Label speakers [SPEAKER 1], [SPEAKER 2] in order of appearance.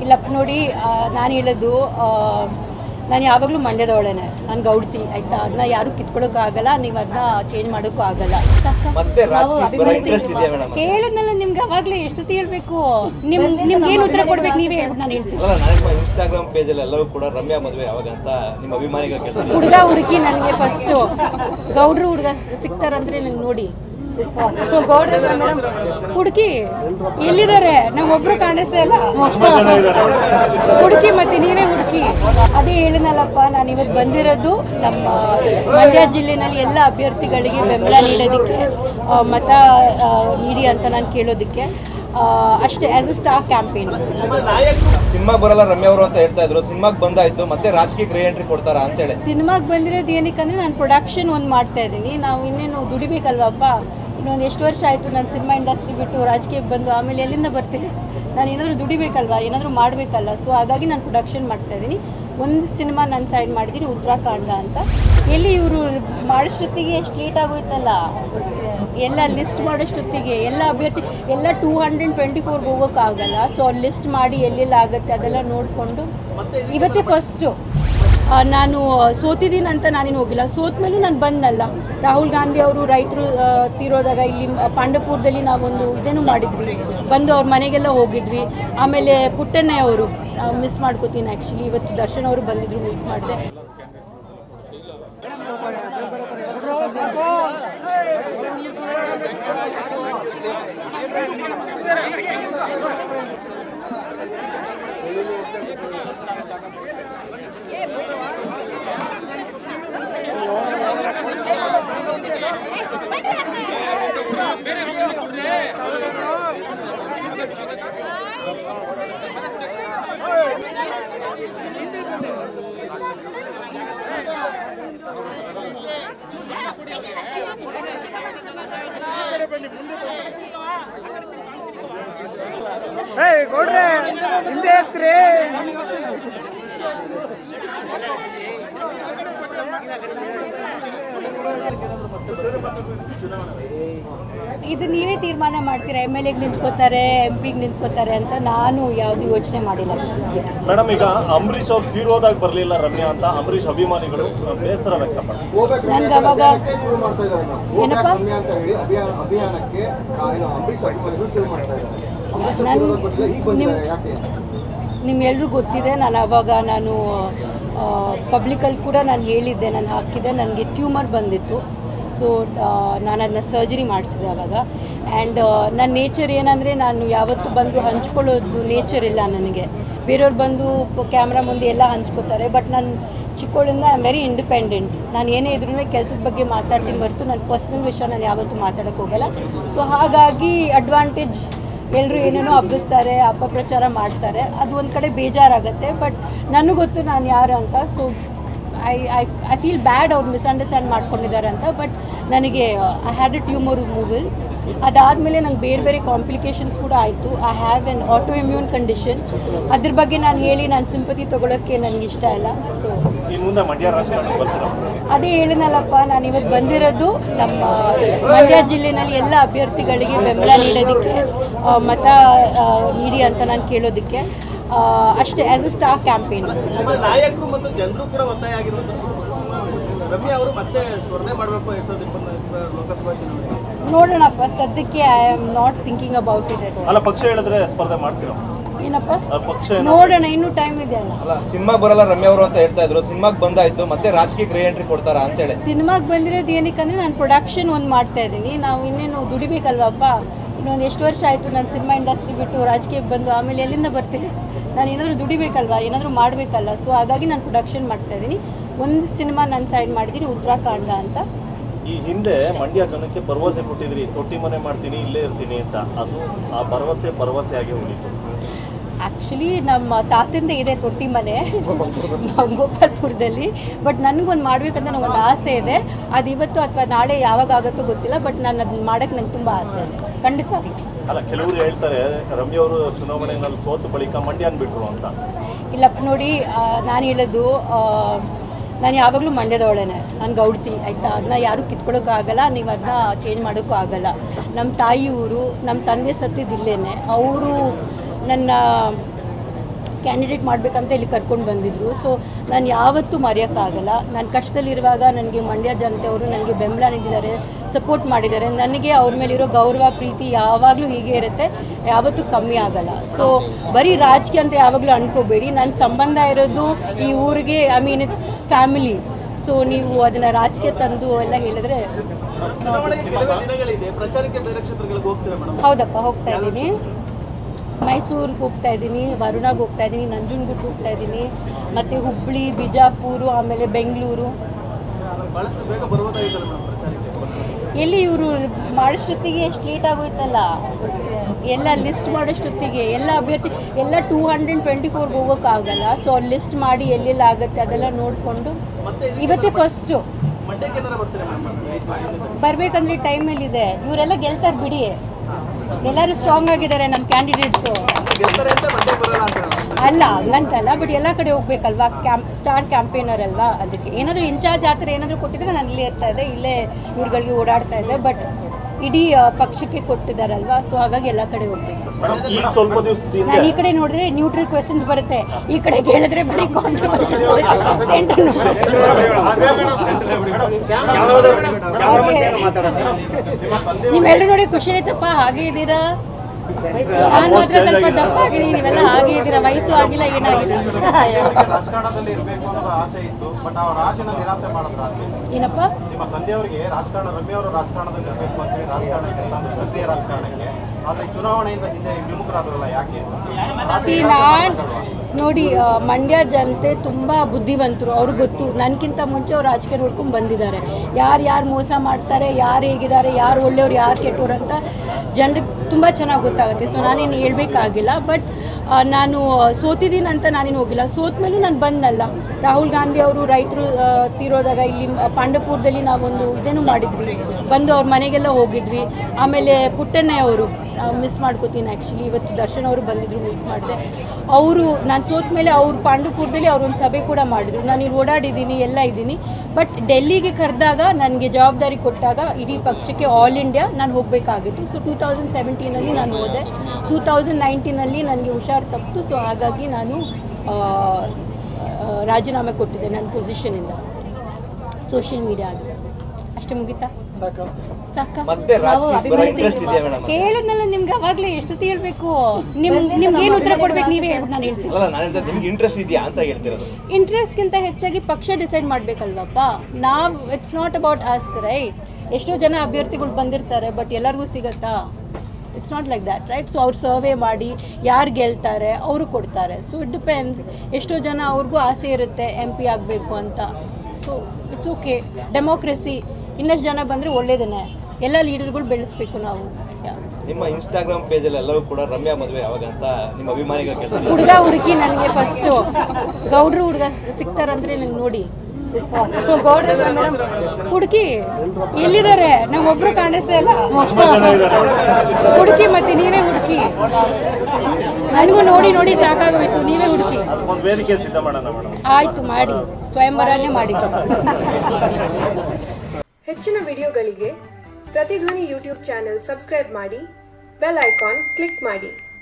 [SPEAKER 1] ಇಲ್ಲ ನೋಡಿ ನಾನು ಹೇಳೋದು ನಾನು ಯಾವಾಗಲೂ ಮಂಡ್ಯದವಳೇನೆ ನಾನು ಗೌಡ್ತಿ ಆಯ್ತಾ ಅದನ್ನ ಯಾರು ಕಿತ್ಕೊಳ್ಳೋಕ್ಕಾಗಲ್ಲ ನೀವು ಅದನ್ನ ಚೇಂಜ್ ಮಾಡೋಕ್ಕೂ ಆಗಲ್ಲ
[SPEAKER 2] ಮತ್ತೆ ರಾಜಕೀಯಕ್ಕೆ ಬರೋ interest ಇದೆಯಾ madam?
[SPEAKER 1] ಹೇಳಿದ್ನಲ್ಲ ನಿಮ್ಗೆ ಅವಾಗಲೇ ಎಷ್ಟು ಸತಿ ಹೇಳ್ಬೇಕು ನಿಮ್ ನಿಮ್ಗೆ ಏನು ಉತ್ತರ ಕೊಡ್ಬೇಕು ನೀವೇ ಹೇಳ್ಬಿಟ್ಟು ನಾನು ಹೇಳ್ತೀನಿ
[SPEAKER 2] ಅಲ್ಲ ನಾನು ನಿಮ್ಮ ಇನ್ಸ್ಟಾಗ್ರಾಮ್ ಪೇಜಲ್ಲಿ ಎಲ್ಲರೂ ಕೂಡ ರಮ್ಯಾ ಮದುವೆ ಯಾವಾಗ ಅಂತ ನಿಮ್ಮ ಅಭಿಮಾನಿಗಳು ಕೇಳ್ತಾರೆ
[SPEAKER 1] ಹುಡುಗ ಹುಡುಗಿ ನನಗೆ ಫಸ್ಟು ಗೌಡ್ರು ಹುಡುಗ ಸಿಗ್ತಾರಂದ್ರೆ ನಂಗೆ ನೋಡಿ ಗೌಡ್ರ ಮೇಡಮ್ ಹುಡುಗಿ ಎಲ್ಲಿದ್ದಾರೆ ನಮ್ಮೊಬ್ರು ಕಾಣಿಸ್ತಾ ಇಲ್ಲ ಹುಡುಕಿ ಮತ್ತೆ ನೀವೇ ಹುಡುಕಿ ಅದೇ ಹೇಳಿನಲ್ಲಪ್ಪ ನಾನು ಇವತ್ತು ಬಂದಿರೋದು ನಮ್ಮ ಮಂಡ್ಯ ಜಿಲ್ಲೆನಲ್ಲಿ ಎಲ್ಲ ಅಭ್ಯರ್ಥಿಗಳಿಗೆ ಬೆಂಬಲ ನೀಡೋದಕ್ಕೆ ಆ, ಮತ ಆ, ನೀಡಿ ಅಂತ ನಾನು ಕೇಳೋದಕ್ಕೆ ಆ, ಅಷ್ಟೇ ಆ್ಯಸ್ ಅ ಸ್ಟಾರ್ ಕ್ಯಾಂಪೇನ್
[SPEAKER 2] ಸಿನಿಮಾಗೆ ಬರಲ್ಲ ರಮ್ಯಾ ಅವರು ಅಂತ ಹೇಳ್ತಾ ಇದ್ರು ಸಿನಿಮಾಗೆ ಬಂದಾಯ್ತು ಮತ್ತೆ ರಾಜಕೀಯಕ್ಕೆ ರೀ ಎಂಟ್ರಿ ಕೊಡ್ತಾರಾ ಅಂತ ಹೇಳಿ
[SPEAKER 1] ಸಿನಿಮಾಗೆ ಬಂದಿರೋದು ಏನಕ್ಕಂದ್ರೆ ನಾನು ಪ್ರೊಡಕ್ಷನ್ ಒಂದು ಮಾಡ್ತಾ ಇದ್ದೀನಿ ನಾವು ಇನ್ನೇನು ದುಡಿಬೇಕಲ್ವಪ್ಪ ಇನ್ನೊಂದು ಎಷ್ಟು ವರ್ಷ ಆಯಿತು ನಾನು ಸಿನಿಮಾ ಇಂಡಸ್ಟ್ರಿ ಬಿಟ್ಟು ರಾಜಕೀಯಕ್ಕೆ ಬಂದು ಆಮೇಲೆ ಎಲ್ಲಿಂದ ಬರ್ತೀನಿ ನಾನು ಏನಾದರೂ ದುಡಿಬೇಕಲ್ವಾ ಏನಾದರೂ ಮಾಡಬೇಕಲ್ಲ ಸೊ ಹಾಗಾಗಿ ನಾನು ಪ್ರೊಡಕ್ಷನ್ ಮಾಡ್ತಾ ಇದ್ದೀನಿ ಒಂದು ಸಿನಿಮಾ ನಾನು ಸೈಡ್ ಮಾಡಿದ್ದೀನಿ ಉತ್ತರಾಖಂಡ ಅಂತ ಎಲ್ಲಿ ಇವರು ಮಾಡೋಷ್ಟೊತ್ತಿಗೆ ಎಷ್ಟು ಲೇಟ್ ಆಗೋಯ್ತಲ್ಲ ಎಲ್ಲ ಲಿಸ್ಟ್ ಮಾಡೋಷ್ಟೊತ್ತಿಗೆ ಎಲ್ಲ ಅಭ್ಯರ್ಥಿ ಎಲ್ಲ ಟೂ ಹಂಡ್ರೆಡ್ ಟ್ವೆಂಟಿ ಫೋರ್ಗೆ ಹೋಗೋಕ್ಕಾಗಲ್ಲ ಸೊ ಲಿಸ್ಟ್ ಮಾಡಿ ಎಲ್ಲೆಲ್ಲ ಆಗುತ್ತೆ ಅದೆಲ್ಲ ನೋಡಿಕೊಂಡು ಇವತ್ತೇ ಫಸ್ಟು ಆ, ನಾನು ಸೋತಿದ್ದೀನಿ ಅಂತ ನಾನೇನು ಹೋಗಿಲ್ಲ ಸೋತ ಮೇಲೂ ನಾನು ಬಂದಲ್ಲ ರಾಹುಲ್ ಗಾಂಧಿ ಅವರು ರೈತರು ತೀರೋದಾಗ ಇಲ್ಲಿ ಪಾಂಡಪುರದಲ್ಲಿ ನಾವೊಂದು ಇದನ್ನು ಮಾಡಿದ್ವಿ ಬಂದು ಅವ್ರ ಮನೆಗೆಲ್ಲ ಹೋಗಿದ್ವಿ ಆಮೇಲೆ ಪುಟ್ಟಣ್ಣ ಅವರು ಮಿಸ್ ಮಾಡ್ಕೋತೀನಿ ಆ್ಯಕ್ಚುಲಿ ಇವತ್ತು ದರ್ಶನ್ ಅವರು ಬಂದಿದ್ರು ಮೀಟ್ ಮಾಡಿದೆ ಇದು ನೀವೇ ತೀರ್ಮಾನ ಮಾಡ್ತೀರಾ ಎಮ್ ಎಲ್ ಎಗೆ ನಿಂತ್ಕೋತಾರೆ ಎಂ ಪಿಗೆ ನಿಂತ್ಕೋತಾರೆ ಅಂತ ನಾನು ಯಾವುದು ಯೋಚನೆ ಮಾಡಿಲ್ಲ ಸದ್ಯಕ್ಕೆ.
[SPEAKER 3] ಮೇಡಮ್ ಈಗ ಅಂಬರೀಶ್ ಅವ್ರು ತೀರೋದಾಗ ಬರಲಿಲ್ಲ ರಮ್ಯಾ ಅಂತ ಅಂಬರೀಶ್ ಅಭಿಮಾನಿಗಳು ಬೇಸರ ವ್ಯಕ್ತಪಡಿಸ್ತಾರೆ
[SPEAKER 1] ನನ್ಗೆ ಅವಾಗ
[SPEAKER 4] ಶುರು ಮಾಡ್ತಾ ಇದ್ದಾರೆ ನಾವು
[SPEAKER 1] ಏನಪ್ಪ?
[SPEAKER 4] ರಮ್ಯಾ ಅಂತ ಹೇಳಿ ಅಭಿಯಾನ ಅಭಿಯಾನಕ್ಕೆ ಆ, ಏನು ಅಂಬರೀಷ್ ಅಭಿಮಾನಿಗಳು ಶುರು ಮಾಡ್ತಾ ಇದ್ದಾರೆ ಅಂಬರೀಷ್
[SPEAKER 1] ನನ್-
[SPEAKER 4] ವಿರೋಧ ಬದಲು ಈಗ ಬಂದಿದ್ದಾರೆ ಯಾಕೆ
[SPEAKER 1] ನಿಮ್ಮೆಲ್ರಿಗೂ ಗೊತ್ತಿದೆ ನಾನು ಅವಾಗ ನಾನು ಪಬ್ಲಿಕಲ್ಲಿ ಕೂಡ ನಾನು ಹೇಳಿದ್ದೆ ನಾನು ಹಾಕಿದ್ದೆ ನನಗೆ ಟ್ಯೂಮರ್ ಬಂದಿತ್ತು ಸೊ ನಾನು ಅದನ್ನ ಸರ್ಜರಿ ಮಾಡಿಸಿದೆ ಅವಾಗ ಆ್ಯಂಡ್ ನನ್ನ ನೇಚರ್ ಏನಂದರೆ ನಾನು ಯಾವತ್ತೂ ಬಂದು ಹಂಚ್ಕೊಳ್ಳೋದು ನೇಚರ್ ಇಲ್ಲ ನನಗೆ ಬೇರೆಯವ್ರು ಬಂದು ಕ್ಯಾಮ್ರಾ ಮುಂದೆ ಎಲ್ಲ ಹಂಚ್ಕೋತಾರೆ ಬಟ್ ನಾನು ಚಿಕ್ಕವಳಿಂದ ಐ ಆಮ್ ವೆರಿ ಇಂಡಿಪೆಂಡೆಂಟ್ ನಾನು ಏನೇ ಇದ್ರೂ ಕೆಲಸದ ಬಗ್ಗೆ ಮಾತಾಡ್ತೀನಿ ಹೊರತು ನನ್ನ ಪರ್ಸ್ನಲ್ ವಿಷಯ ನಾನು ಯಾವತ್ತೂ ಮಾತಾಡೋಕ್ಕೆ ಹೋಗಲ್ಲ ಸೊ ಹಾಗಾಗಿ ಅಡ್ವಾಂಟೇಜ್ ಎಲ್ಲರೂ ಏನೇನೋ ಹಬ್ಬಿಸ್ತಾರೆ ಅಪಪ್ರಚಾರ ಮಾಡ್ತಾರೆ ಅದು ಒಂದು ಕಡೆ ಬೇಜಾರಾಗುತ್ತೆ ಬಟ್ ನನಗೆ ಗೊತ್ತು ನಾನು ಯಾರು ಅಂತ so I I I feel bad ಅವ್ರು ಮಿಸ್ಅಂಡರ್ಸ್ಟ್ಯಾಂಡ್ ಮಾಡ್ಕೊಂಡಿದ್ದಾರೆ ಅಂತ ಬಟ್ ನನಗೆ I had a tumour removal ಅದಾದಮೇಲೆ ನಂಗೆ ಬೇರೆ ಬೇರೆ ಕಾಂಪ್ಲಿಕೇಶನ್ಸ್ ಕೂಡ ಆಯಿತು I have an autoimmune condition ಅದ್ರ ಬಗ್ಗೆ ನಾನು ಹೇಳಿ ನಾನು ಸಿಂಪತಿ ತೊಗೊಳಕ್ಕೆ ನನಗೆ ಇಷ್ಟ ಇಲ್ಲ ಸೊ
[SPEAKER 3] ಇನ್ನು ಮುಂದೆ ಮಂಡ್ಯ ರಾಜಕಾರಣ ಬರ್ತೀರಾ
[SPEAKER 1] ಅದೇ ಹೇಳಿನಲ್ಲಪ್ಪ ನಾನು ಇವತ್ತು ಬಂದಿರೋದು ನಮ್ಮ ಮಂಡ್ಯ ಜಿಲ್ಲೆನಲ್ಲಿ ಎಲ್ಲ ಅಭ್ಯರ್ಥಿಗಳಿಗೆ ಬೆಂಬಲ ನೀಡೋದಕ್ಕೆ ಆ, ಮತ ಆ, ನೀಡಿ ಅಂತ ನಾನು ಕೇಳೋದಕ್ಕೆ ಆ, ಅಷ್ಟೇ ಆ್ಯಸ್ ಅ ಸ್ಟಾರ್ ಕ್ಯಾಂಪೇನ್
[SPEAKER 5] ನಾಯಕರು ಮತ್ತು ಜನರು ಕೂಡ ಒತ್ತಾಯ ಆಗಿರುವಂಥದ್ದು ರಮ್ಯಾ ಅವರು ಮತ್ತೆ ಸ್ಪರ್ಧೆ ಮಾಡಬೇಕು ಎರಡ್ ಸಾವಿರದ ಇಪ್ಪತ್ತ ಲೋಕಸಭಾ ಚುನಾವಣೆ
[SPEAKER 1] ನೋಡೋಣಪ್ಪ ಸದ್ಯಕ್ಕೆ I am not thinking about it at
[SPEAKER 3] ಅಲ್ಲ ಪಕ್ಷ ಹೇಳಿದ್ರೆ ಸ್ಪರ್ಧೆ ಮಾಡ್ತೀರಾ
[SPEAKER 1] ಏನಪ್ಪ
[SPEAKER 3] ಆ ಪಕ್ಷ ಏನೋ
[SPEAKER 1] ನೋಡೋಣ ಇನ್ನೂ ಟೈಮ್ ಇದೆ ಅಲ್ಲ
[SPEAKER 2] ಅಲ್ಲ ಸಿನಿಮಾಗೆ ಬರಲ್ಲ ರಮ್ಯಾ ಅವರು ಅಂತ ಹೇಳ್ತಾ ಇದ್ರು ಸಿನಿಮಾಗೆ ಬಂದಾಯ್ತು ಮತ್ತೆ ರಾಜಕೀಯಕ್ಕೆ ರೀ ಎಂಟ್ರಿ ಕೊಡ್ತಾರಾ ಅಂತ ಹೇಳಿ
[SPEAKER 1] ಸಿನಿಮಾಗೆ ಬಂದಿರೋದು ಏನಕ್ಕಂದ್ರೆ ನಾನು ಪ್ರೊಡಕ್ಷನ್ ಒಂದು ಮಾಡ್ತಾ ಇದ್ದೀನಿ ನಾವು ಇನ್ನೇನು ದುಡಿಬೇಕಲ್ವಪ್ಪ ಇನ್ನೊಂದು ಎಷ್ಟು ವರ್ಷ ಆಯಿತು ನಾನು ಸಿನಿಮಾ ಇಂಡಸ್ಟ್ರಿ ಬಿಟ್ಟು ರಾಜಕೀಯಕ್ಕೆ ಬಂದು ಆಮೇಲೆ ಎಲ್ಲಿಂದ ಬರ್ತೀನಿ ನಾನು ಏನಾದರೂ ದುಡಿಬೇಕಲ್ವಾ ಏನಾದರೂ ಮಾಡಬೇಕಲ್ಲ ಸೊ ಹಾಗಾಗಿ ನಾನು ಪ್ರೊಡಕ್ಷನ್ ಮಾಡ್ತಾ ಇದ್ದೀನಿ ಒಂದು ಸಿನಿಮಾ ನಾನು ಸೈಡ್ ಮಾಡಿದ್ದೀನಿ ಉತ್ತರಾಖಂಡ ಅಂತ
[SPEAKER 3] ಈ ಹಿಂದೆ ಮಂಡ್ಯ ಜನಕ್ಕೆ ಭರವಸೆ ಕೊಟ್ಟಿದ್ರಿ ತೊಟ್ಟಿ ಮನೆ ಮಾಡ್ತೀನಿ ಇಲ್ಲೇ ಇರ್ತೀನಿ ಅಂತ ಅದು ಆ ಭರವಸೆ ಭರವಸೆ ಆಗಿ ಉಳಿತು
[SPEAKER 1] ಆ್ಯಕ್ಚುಲಿ ನಮ್ಮ ತಾತಂದ ಇದೆ ತೊಟ್ಟಿ ಮನೆ ನಮ್ಮ ಗೋಪಾಲ್ಪುರದಲ್ಲಿ ಬಟ್ ನನಗೊಂದು ಮಾಡ್ಬೇಕಂತ ನನಗೊಂದು ಆಸೆ ಇದೆ ಅದು ಇವತ್ತು ಅಥವಾ ನಾಳೆ ಯಾವಾಗ ಆಗುತ್ತೋ ಗೊತ್ತಿಲ್ಲ ಬಟ್ ನಾನು ಅದನ್ನ ಮಾಡೋಕ್ಕೆ ನಂಗೆ ತುಂಬ ಆಸೆ ಇದೆ ಖಂಡಿತವಾಗ್ಲೂ
[SPEAKER 3] ಅಲ್ಲ ಕೆಲವರು ಹೇಳ್ತಾರೆ ರಮ್ಯ ಅವರು ಚುನಾವಣೆಯಲ್ಲಿ ಸೋತು ಬಳಿಕ ಮಂಡ್ಯನ್ ಬಿಟ್ರು ಅಂತ
[SPEAKER 1] ಇಲ್ಲಪ್ಪ ನೋಡಿ ನಾನು ಹೇಳೋದು ಆ, ನಾನು ಯಾವಾಗಲೂ ಮಂಡ್ಯದವಳೇನೆ ನಾನು ಗೌಡ್ತಿ ಆಯಿತಾ ಅದನ್ನ ಯಾರೂ ಕಿತ್ಕೊಳ್ಳೋಕ್ಕಾಗಲ್ಲ ನೀವು ಅದನ್ನ ಚೇಂಜ್ ಮಾಡೋಕ್ಕೂ ಆಗಲ್ಲ ನಮ್ಮ ತಾಯಿ ಊರು ನಮ್ಮ ತಂದೆ ಸತ್ತಿದ್ದು ಇಲ್ಲೇನೆ ಅವರು ನನ್ನ ಕ್ಯಾಂಡಿಡೇಟ್ ಮಾಡಬೇಕಂತ ಇಲ್ಲಿ ಕರ್ಕೊಂಡು ಬಂದಿದ್ರು ಸೊ ನಾನು ಯಾವತ್ತೂ ಮರೆಯೋಕ್ಕಾಗಲ್ಲ ನಾನು ಕಷ್ಟದಲ್ಲಿರುವಾಗ ನನಗೆ ಮಂಡ್ಯ ಜನತೆಯವರು ನನಗೆ ಬೆಂಬಲ ನೀಡಿದ್ದಾರೆ ಸಪೋರ್ಟ್ ಮಾಡಿದ್ದಾರೆ ನನಗೆ ಅವ್ರ ಮೇಲಿರೋ ಗೌರವ ಪ್ರೀತಿ ಯಾವಾಗಲೂ ಹೀಗೆ ಇರುತ್ತೆ ಯಾವತ್ತೂ ಕಮ್ಮಿ ಆಗಲ್ಲ ಸೊ ಬರೀ ರಾಜಕೀಯ ಅಂತ ಯಾವಾಗಲೂ ಅನ್ಕೋಬೇಡಿ ನನ್ನ ಸಂಬಂಧ ಇರೋದು ಈ ಊರಿಗೆ I mean it's family so ನೀವು ಅದನ್ನು ರಾಜಕೀಯ ತಂದು ಎಲ್ಲ ಹೇಳಿದ್ರೆ
[SPEAKER 5] ಚುನಾವಣೆಗೆ ಕೆಲವೇ ದಿನಗಳಿದೆ ಪ್ರಚಾರಕ್ಕೆ ಬೇರೆ ಕ್ಷೇತ್ರಗಳಿಗೆ ಹೋಗ್ತೀರಾ ಮೇಡಮ್
[SPEAKER 1] ಹೌದಪ್ಪ ಹೋಗ್ತಾ ಇದ್ದೀನಿ ಮೈಸೂರಿಗೆ ಹೋಗ್ತಾ ಇದ್ದೀನಿ ವರುಣಾಗೆ ಹೋಗ್ತಾ ಇದ್ದೀನಿ ನಂಜನಗೂಡ್ಗೆ ಹೋಗ್ತಾ ಇದ್ದೀನಿ ಮತ್ತು ಹುಬ್ಬಳ್ಳಿ ಬಿಜಾಪುರ ಆಮೇಲೆ ಬೆಂಗಳೂರು
[SPEAKER 5] ಬಹಳಷ್ಟು ಬೇಗ ಬರ್ಬೋದಾಗಿತ್ತಲ್ಲ ಮೇಡಮ್ ಪ್ರಚಾರಕ್ಕೆ
[SPEAKER 1] ಎಲ್ಲಿ ಇವರು ಮಾಡೋಷ್ಟೊತ್ತಿಗೆ ಎಷ್ಟು ಲೇಟ್ ಆಗೋಯ್ತಲ್ಲ ಎಲ್ಲ ಲಿಸ್ಟ್ ಮಾಡೋಷ್ಟೊತ್ತಿಗೆ ಎಲ್ಲ ಅಭ್ಯರ್ಥಿ ಎಲ್ಲ ಟೂ ಹಂಡ್ರೆಡ್ ಟ್ವೆಂಟಿ ಫೋರ್ಗೆ ಹೋಗೋಕ್ಕಾಗಲ್ಲ ಸೊ ಅವ್ರು ಲಿಸ್ಟ್ ಮಾಡಿ ಎಲ್ಲೆಲ್ಲ ಆಗುತ್ತೆ ಅದೆಲ್ಲ ನೋಡಿಕೊಂಡು
[SPEAKER 5] ಮತ್ತೆ
[SPEAKER 1] ಇವತ್ತೇ ಫಸ್ಟು
[SPEAKER 5] ಮಂಡ್ಯಕ್ಕೆ ಏನಾರ ಬರ್ತೀರಾ ಮೇಡಮ್
[SPEAKER 1] ಬರಬೇಕಂದ್ರೆ ಟೈಮಲ್ಲಿದೆ ಇವರೆಲ್ಲ ಗೆಲ್ತಾರೆ ಬಿಡಿ ಎಲ್ಲರೂ ಸ್ಟ್ರಾಂಗ್ ಆಗಿದ್ದಾರೆ ನಮ್ಮ ಕ್ಯಾಂಡಿಡೇಟ್ಸು
[SPEAKER 5] ಗೆಲ್ತಾರೆ ಅಂತ ಮಂಡ್ಯ ಬರೋಲ್ಲ ಅಂತ ಹೇಳೋದು.
[SPEAKER 1] ಅಲ್ಲ ಹಂಗಂತಲ್ಲ ಬಟ್ ಎಲ್ಲ ಕಡೆ ಹೋಗ್ಬೇಕಲ್ವಾ ಕ್ಯಾಂಪ್ ಸ್ಟಾರ್ ಕ್ಯಾಂಪೇನರ್ ಅಲ್ವಾ ಅದಕ್ಕೆ ಏನಾದರೂ ಇನ್ಚಾರ್ಜ್ ಆ ಥರ ಏನಾದರೂ ಕೊಟ್ಟಿದ್ರೆ ನಾನು ಇಲ್ಲೇ ಇರ್ತಾ ಇದ್ದೆ ಇಲ್ಲೇ ಇವ್ರುಗಳಿಗೆ ಓಡಾಡ್ತಾ ಇದ್ದೆ ಬಟ್ ಇಡೀ ಆ, ಪಕ್ಷಕ್ಕೆ ಕೊಟ್ಟಿದ್ದಾರಲ್ವಾ ಸೊ ಹಾಗಾಗಿ ಎಲ್ಲ ಕಡೆ ಹೋಗ್ಬೇಕು
[SPEAKER 3] ಮೇಡಮ್ ಈಗ ಸ್ವಲ್ಪ ದಿವಸದ
[SPEAKER 1] ನಾನು ಈ
[SPEAKER 3] ಹಿಂದೆ
[SPEAKER 1] ಕಡೆ ನೋಡಿದ್ರೆ ನ್ಯೂಟ್ರಲ್ ಕ್ವೆಶನ್ಸ್ ಬರುತ್ತೆ ಈ ಕಡೆ ಕೇಳಿದ್ರೆ ಬರೀ ಕಾಂಟ್ರವರ್ಷನ್ ಸೆಂಟರ್ ನಿಮ್ಮೆಲ್ಲರೂ ನೋಡಿ ಖುಷಿ ಆಯ್ತಪ್ಪ ಹಾಗೆ ಇದ್ದೀರಾ ನಾನು ಮಾತ್ರ ಸ್ವಲ್ಪ ದಪ್ಪ ಆಗಿದ್ದೀನಿ ನೀವೆಲ್ಲ ಹಾಗೆ ಇದ್ದೀರಾ ವಯಸ್ಸು ಆಗಿಲ್ಲ ಏನಾಗಿಲ್ಲ
[SPEAKER 4] ರಾಜಕಾರಣದಲ್ಲಿ ಇರಬೇಕು ಅನ್ನೋದು ಆಸೆ ಇತ್ತು ಬಟ್ ಅವ್ರ ಆಸೆನ ನಿರಾಸೆ ಮಾಡಿದ್ರ
[SPEAKER 1] ಏನಪ್ಪ
[SPEAKER 4] ನಿಮ್ಮ ತಂದೆಯವರಿಗೆ ರಾಜಕಾರಣ ರಮ್ಯ ಅವರು ರಾಜಕಾರಣದಲ್ಲಿ ಇರಬೇಕು ಅಂತ ಹೇಳಿ ರಾಜಕಾರಣಕ್ಕೆ ತಂದ್ರು ಸಕ್ರಿಯ ರಾಜಕಾರಣಕ್ಕೆ ಆದ್ರೆ ಚುನಾವಣೆಯಿಂದ ಹಿಂದೆ ವಿಮುಖರಾದ್ರಲ್ಲ ಯಾಕೆ
[SPEAKER 1] ಸಿ ನಾನ್ ನೋಡಿ ಆ, ಮಂಡ್ಯ ಜನತೆ ತುಂಬ ಬುದ್ಧಿವಂತರು ಅವ್ರಿಗೆ ಗೊತ್ತು ನನಗಿಂತ ಮುಂಚೆ ಅವ್ರು ರಾಜಕೀಯ ನೋಡ್ಕೊಂಡು ಬಂದಿದ್ದಾರೆ ಯಾರು ಯಾರು ಮೋಸ ಮಾಡ್ತಾರೆ ಯಾರು ಹೇಗಿದ್ದಾರೆ ಯಾರು ಒಳ್ಳೆಯವ್ರು ಯಾರು ಕೆಟ್ಟವ್ರು ಅಂತ ಜನರಿಗೆ ತುಂಬ ಚೆನ್ನಾಗಿ ಗೊತ್ತಾಗುತ್ತೆ ಸೊ ನಾನೇನು ಹೇಳ್ಬೇಕಾಗಿಲ್ಲ ಬಟ್ ನಾನು ಸೋತಿದ್ದೀನಿ ಅಂತ ನಾನೇನು ಹೋಗಿಲ್ಲ ಸೋತ ಮೇಲೂ ನಾನು ಬಂದಲ್ಲ ರಾಹುಲ್ ಗಾಂಧಿ ಅವರು ರೈತರು ತೀರೋದಾಗ ಇಲ್ಲಿ ಪಾಂಡಪುರದಲ್ಲಿ ನಾವೊಂದು ಇದನ್ನು ಮಾಡಿದ್ವಿ ಬಂದು ಅವ್ರ ಮನೆಗೆಲ್ಲ ಹೋಗಿದ್ವಿ ಆಮೇಲೆ ಪುಟ್ಟಣ್ಣಯ್ಯ ಅವರು ಮಿಸ್ ಮಾಡ್ಕೋತೀನಿ ಆ್ಯಕ್ಚುಲಿ ಇವತ್ತು ದರ್ಶನ್ ಅವರು ಬಂದಿದ್ರು ಮೀಟ್ ಮಾಡಿದೆ ಅವರು ನಾನು ಸೋತ ಮೇಲೆ ಅವ್ರು ಪಾಂಡುಪುರದಲ್ಲಿ ಅವ್ರು ಒಂದು ಸಭೆ ಕೂಡ ಮಾಡಿದ್ರು ನಾನು ಇಲ್ಲಿ ಓಡಾಡಿದ್ದೀನಿ ಎಲ್ಲ ಇದ್ದೀನಿ ಬಟ್ ಡೆಲ್ಲಿಗೆ ಕರೆದಾಗ ನನಗೆ ಜವಾಬ್ದಾರಿ ಕೊಟ್ಟಾಗ ಇಡೀ ಪಕ್ಷಕ್ಕೆ ಆಲ್ ಇಂಡಿಯಾ ನಾನು ಹೋಗಬೇಕಾಗಿತ್ತು ಸೊ ಟೂ ತೌಸಂಡ್ ಸೆವೆಂಟೀನಲ್ಲಿ ನಾನು ಹೋದೆ ಟೂ ತೌಸಂಡ್ ನೈನ್ಟೀನಲ್ಲಿ ನನಗೆ ಹುಷಾರು ತಪ್ಪಿತು ಸೊ ಹಾಗಾಗಿ ನಾನು ಆ, ಆ, ರಾಜೀನಾಮೆ ಕೊಟ್ಟಿದ್ದೆ ನನ್ನ ಪೊಸಿಷನಿಂದ ಸೋಷಿಯಲ್ ಮೀಡಿಯಾಗೆ ಅಷ್ಟೇ ಮುಗಿತಾ ಸಾಕ
[SPEAKER 2] ಮತ್ತೆ ರಾಜಕೀಯಕ್ಕೆ ಬರೋ interest ಇದೆಯಾ ಮೇಡಮ್?
[SPEAKER 1] ಕೇಳಿದ್ನಲ್ಲ ನಿಮ್ಗೆ ಅವಾಗಲೇ ಎಷ್ಟು ಸತಿ ಹೇಳ್ಬೇಕು ನಿಮ್ ನಿಮ್ಗೆ ಏನು ಉತ್ತರ ಕೊಡ್ಬೇಕು ನೀವೇ ಹೇಳ್ಬಿಟ್ಟು ನಾನು ಹೇಳ್ತೀನಿ
[SPEAKER 2] ಅಲ್ಲ ನಾನು ಹೇಳ್ತಾ ನಿಮ್ಗೆ ಇಂಟ್ರೆಸ್ಟ್ ಇದೆಯಾ ಅಂತ ಹೇಳ್ತಿರೋದು
[SPEAKER 1] ಇಂಟ್ರೆಸ್ಟ್ಗಿಂತ ಹೆಚ್ಚಾಗಿ ಪಕ್ಷ ಡಿಸೈಡ್ ಮಾಡಬೇಕಲ್ವಪ್ಪ ನಾವು it's not about us right ಎಷ್ಟೋ ಜನ ಅಭ್ಯರ್ಥಿಗಳು ಬಂದಿರ್ತಾರೆ ಬಟ್ ಎಲ್ಲರಿಗೂ ಸಿಗತ್ತಾ it's not like that right so ಅವ್ರು ಸರ್ವೆ ಮಾಡಿ ಯಾರು ಗೆಲ್ತಾರೆ ಅವರು ಕೊಡ್ತಾರೆ ಸೊ ಇಟ್ ಡಿಪೆಂಡ್ಸ್ ಎಷ್ಟೋ ಜನ ಅವ್ರಿಗೂ ಆಸೆ ಇರುತ್ತೆ ಎಂ ಪಿ ಆಗಬೇಕು ಅಂತ ಸೊ ಇಟ್ಸ್ ಓಕೆ ಡೆಮೋಕ್ರೆಸಿ ಇನ್ನಷ್ಟು ಜನ ಬಂದರೆ ಒಳ್ಳೇದನ್ನೇ ಎಲ್ಲ ಲೀಡರ್ಗಳು ಬೆಳೆಸ್ಬೇಕು ನಾವು Yeah.
[SPEAKER 2] ನಿಮ್ಮ ಇನ್ಸ್ಟಾಗ್ರಾಮ್ ಪೇಜಲ್ಲಿ ಎಲ್ಲವೂ ಕೂಡ ರಮ್ಯಾ ಮದುವೆ ಯಾವಾಗ ಅಂತ ನಿಮ್ಮ ಅಭಿಮಾನಿಗಳು ಕೇಳ್ತಾರೆ
[SPEAKER 1] ಹುಡುಗ ಹುಡುಗಿ ನನಗೆ ಫಸ್ಟು ಗೌಡ್ರು ಹುಡುಗ ಸಿಗ್ತಾರಂದ್ರೆ ನಂಗೆ ನೋಡಿ ಗೌಡ್ರ ಮೇಡಮ್ ಹುಡುಗಿ ಎಲ್ಲಿದ್ದಾರೆ ನಾವು ಒಬ್ರು ಕಾಣಿಸ್ತಾ ಇಲ್ಲ ಹುಡುಕಿ ಮತ್ತೆ ನೀವೇ ಹುಡುಕಿ ನನಗೂ ನೋಡಿ ನೋಡಿ ಸಾಕಾಗೋಯ್ತು ನೀವೇ ಹುಡುಕಿ
[SPEAKER 3] ಅದಕ್ಕೊಂದು ವೇದಿಕೆ ಸಿದ್ಧ ಮಾಡೋಣ ಮೇಡಮ್
[SPEAKER 1] ಆಯ್ತು ಮಾಡಿ ಸ್ವಯಂವರನೇ ಮಾಡಿ
[SPEAKER 6] ಹೆಚ್ಚಿನ ವಿಡಿಯೋಗಳಿಗೆ ಪ್ರತಿಧ್ವನಿ ಯೂಟ್ಯೂಬ್ ಚಾನೆಲ್ ಸಬ್ಸ್ಕ್ರೈಬ್ ಮಾಡಿ ಬೆಲ್ ಐಕಾನ್ ಕ್ಲಿಕ್ ಮಾಡಿ